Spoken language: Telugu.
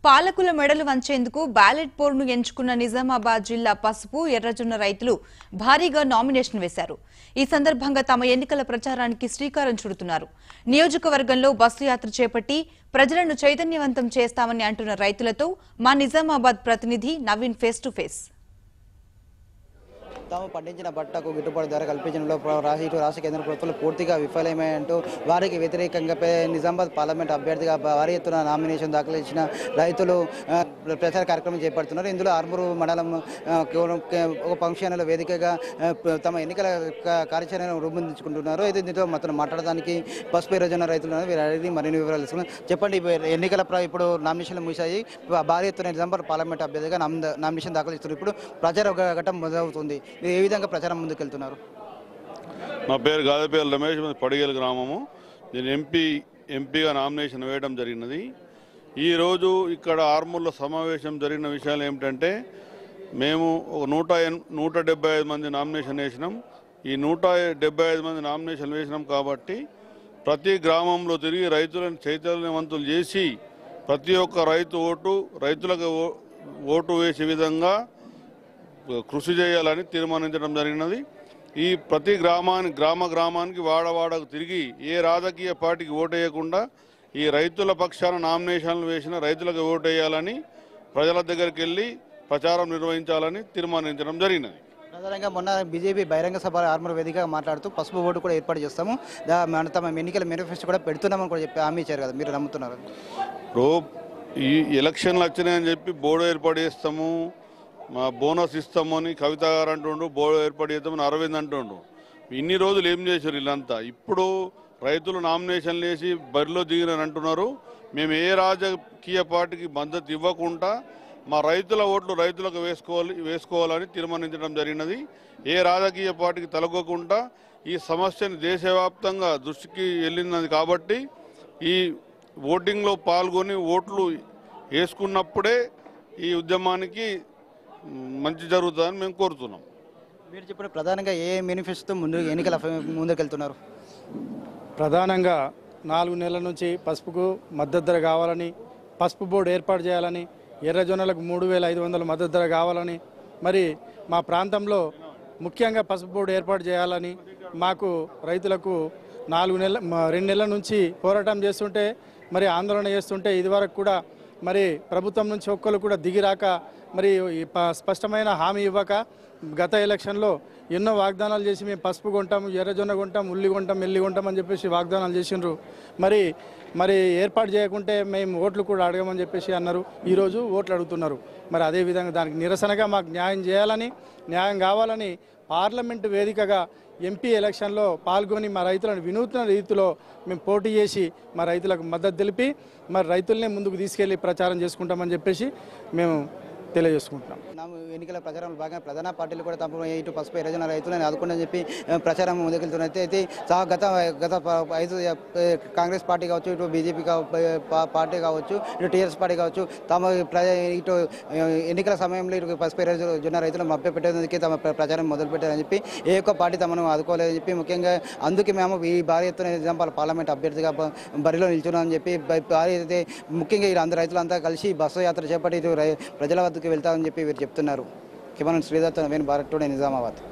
పాలకుల మెడలు వంచేందుకు బ్యాలెట్ పోరును ఎంచుకున్న నిజామాబాద్ జిల్లా పసుపు ఎర్రజొన్న రైతులు భారీగా నామినేషన్ వేశారు ఈ సందర్భంగా తమ ఎన్నికల ప్రచారానికి శ్రీకారం చుడుతున్నారు నియోజకవర్గంలో బస్సు యాత్ర చేపట్టి ప్రజలను చైతన్యవంతం చేస్తామని అంటున్న రైతులతో మా నిజామాబాద్ ప్రతినిధి నవీన్ ఫేస్ టు ఫేస్ తాము పండించిన బట్టకు గిట్టుబాటు ధర కల్పించడంలో ప్ర- రా- ఇటు రాష్ట్ర కేంద్ర ప్రభుత్వాలు పూర్తిగా విఫలమయ్యంటూ వారికి వ్యతిరేకంగా పే- నిజామాబాద్ పార్లమెంట్ అభ్యర్థిగా భా- భారీ ఎత్తున నామినేషన్ దాఖలు చేసిన రైతులు ఆ, ప్రచార కార్యక్రమం చేపడుతున్నారు ఇందులో ఆర్మూరు మండలం ఆ, కేవలం కే- ఒక ఫంక్షన్ల వేదికగా ఆ, ప- తమ ఎన్నికల కా- కార్యాచరణను రూపొందించుకుంటున్నారు అయితే దీంతో మొత్తం మాట్లాడడానికి పసుపు రోజున రైతులు ఉన్నారు. వీరు అడిగి మరిన్ని వివరాలు తెలుసుకుందాం చెప్పండి ఇప్పుడు ఎన్నికల ప్ర- ఇప్పుడు నామినేషన్లు ముగిశాయి భారీ ఎత్తున నిజామాబాద్ పార్లమెంట్ అభ్యర్థిగా నామిన- నామినేషన్ దాఖలు చేస్తున్నారు ఇప్పుడు ప్రచార ఘట్టం మొదలవుతుంది మీరు ఏ విధంగా ప్రచారం ముందుకెళ్తున్నారు నా పేరు గాదపేరు రమేష్ మాది పడిగేలు గ్రామము నేను ఎంపీ ఎంపీగా నామినేషన్ వేయడం జరిగినది ఈరోజు ఇక్కడ ఆర్మూర్లో సమావేశం జరిగిన విషయాలు ఏమిటంటే మేము ఒక నూట ఎన్ నూట డెబ్బై ఐదు మంది నామినేషన్ వేసినాం ఈ నూట డెబ్బై ఐదు మంది నామినేషన్ వేసినాం కాబట్టి ప్రతి గ్రామంలో తిరిగి రైతులను చైతన్యవంతులు చేసి ప్రతి ఒక్క రైతు ఓటు రైతులకు ఓ- ఓటు వేసే విధంగా కృషి చేయాలని తీర్మానించడం జరిగినది ఈ ప్రతి గ్రామానికి గ్రామ గ్రామానికి వాడవాడకు తిరిగి ఏ రాజకీయ పార్టీకి ఓటేయకుండా ఈ రైతుల పక్షాన నామినేషన్లు వేసిన రైతులకు ఓటేయాలని ప్రజల దగ్గరికి వెళ్ళి ప్రచారం నిర్వహించాలని తీర్మానించడం జరిగినది ప్రధానంగా మొన్న బీజేపీ బహిరంగ సభ ఆర్మూర్ వేదికగా మాట్లాడుతూ పసుపు ఓటు కూడా ఏర్పాటు చేస్తాము దా- మన తమ ఎన్నికల మేనిఫెస్టో కూడా పెడుతున్నామని కూడా చెప్పి హామీ ఇచ్చారు కదా మీరు నమ్ముతున్నారు ఇప్పుడు ఈ ఎలక్షన్లు వచ్చినాయని చెప్పి బోర్డు ఏర్పాటు చేస్తాము మా బోనస్ ఇస్తాము అని కవిత గారు అంటుండు బోర్డు ఏర్పాటు చేస్తామని అరవింద్ అంటుండు ఇన్ని రోజులు ఏం చేశారు వీళ్ళంతా ఇప్పుడు రైతులు నామినేషన్లు వేసి బరిలో దిగిరని అంటున్నారు మేము ఏ రాజకీయ పార్టీకి మద్దతు ఇవ్వకుండా మా రైతుల ఓట్లు రైతులకు వేసుకోవాలి వేసుకోవాలని తీర్మానించడం జరిగినది ఏ రాజకీయ పార్టీకి తలగకుండా ఈ సమస్యని దేశవ్యాప్తంగా దృష్టికి వెళ్ళినది కాబట్టి ఈ ఓటింగ్లో పాల్గొని ఓట్లు వేసుకున్నప్పుడే ఈ ఉద్యమానికి మ్, మంచి జరుగుతుందని మేము కోరుతున్నాం మీరు చెప్పిన ప్రధానంగా ఏ మేనిఫెస్టో ముందు ఎన్నికల ముందుకెళ్తున్నారు ప్రధానంగా నాలుగు నెలల నుంచి పసుపుకు మద్దతు ధర కావాలని పసుపు బోర్డు ఏర్పాటు చేయాలని ఎర్రజొన్నలకు మూడు వేల ఐదు వందల మద్దతు ధర కావాలని మరి మా ప్రాంతంలో ముఖ్యంగా పసుపు బోర్డు ఏర్పాటు చేయాలని మాకు రైతులకు నాలుగు నెలల మ- రెండు నెలల నుంచి పోరాటం చేస్తుంటే మరి ఆందోళన చేస్తుంటే ఇదివరకు కూడా మరి ప్రభుత్వం నుంచి ఒక్కరు కూడా దిగిరాక మరి ఈ ప- స్పష్టమైన హామీ ఇవ్వక గత ఎలక్షన్లో ఎన్నో వాగ్దానాలు చేసి మేము పసుపు కొంటాం ఎర్రజొన్న కొంటాం ఉల్లి కొంటాం ఎల్లి కొంటాం అని చెప్పేసి వాగ్దానాలు చేసిండ్రు మరి మరి ఏర్పాటు చేయకుంటే మేము ఓట్లు కూడా అడగమని చెప్పేసి అన్నారు ఈరోజు ఓట్లు అడుగుతున్నారు మరి అదే విధంగా దానికి నిరసనగా మాకు న్యాయం చేయాలని న్యాయం కావాలని పార్లమెంటు వేదికగా ఎంపీ ఎలక్షన్లో పాల్గొని మా రైతులను వినూత్న రీతిలో మేము పోటీ చేసి మా రైతులకు మద్దతు తెలిపి మరి రైతుల్ని ముందుకు తీసుకెళ్లి ప్రచారం చేసుకుంటామని చెప్పేసి మేము తెలియజేసుకుంటున్నాం నా ఎన్నికల ప్రచారంలో భాగంగా ప్రధాన పార్టీలు కూడా తమ ఇటు పసుపు ఎరజన రైతులను ఆదుకుందని చెప్పి ఆ, ప్రచారం ముందుకెళ్తున్నారు అయితే అయితే సా- గత గత ప- ఐదు ఆ, కాంగ్రెస్ పార్టీ కావచ్చు ఇటు బీజేపీ కావ- పా- పార్టీ కావచ్చు ఇటు టీఆర్ఎస్ పార్టీ కావచ్చు తమ ప్ర- ఇటు ఆ, ఎన్నికల సమయంలో ఇటు పసుపు ఎరజన రైతులను మభ్య పెట్టేందుకే తమ ప్ర- ప్రచారం మొదలుపెట్టారని చెప్పి ఏ ఒక్క పార్టీ తమను ఆదుకోలేదని చెప్పి ముఖ్యంగా అందుకే మేము ఈ భారీ ఎత్తున నిజామాబాద్ పార్లమెంట్ అభ్యర్థిగా బ- బరిలో నిల్చున్నామని చెప్పి బ- భారీ అయితే ముఖ్యంగా ఈ అందరు రైతులంతా కలిసి బస్సు యాత్ర చేపట్టి ఇటు రై- ప్రజల వద్దకు వెళ్తామని చెప్పి వీరు చెప్తున్నారు కిమన్ శ్రీదత్ నవీన్ భారత్ టుడే నిజామాబాద్